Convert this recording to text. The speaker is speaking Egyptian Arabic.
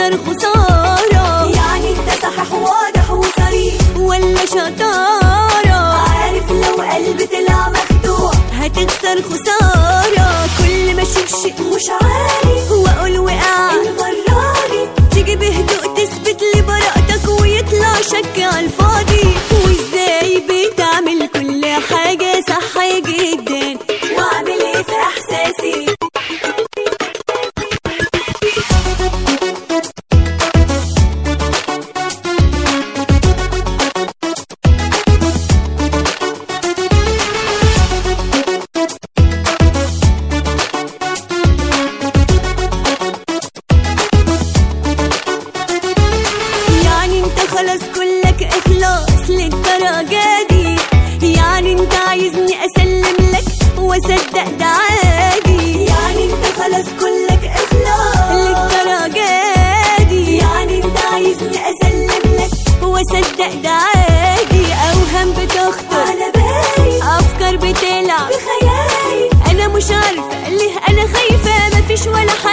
هتخسر خسارة يعني انت صحح واضح وصريح ولا شطارة عارف لو قلبي طلع مخدوع هتخسر خسارة كل ما اشوف شيء مش عارف واقول وقع المرة تيجي بهدوء تثبت لي براءتك ويطلع شك على الفاضي وازاي بتعمل كل حاجة صح جدا واعمل ايه في احساسي يعني انت خلاص كلك اخلاص للدرجة دي يعني انت عايزني اسلم لك واصدق ده عادي يعني انت خلاص كلك اخلاص للدرجة دي يعني انت عايزني اسلم لك واصدق ده عادي اوهام بتخطر على بالي افكار بتلعب بخيالي انا مش عارفه ليه انا خايفه مفيش ولا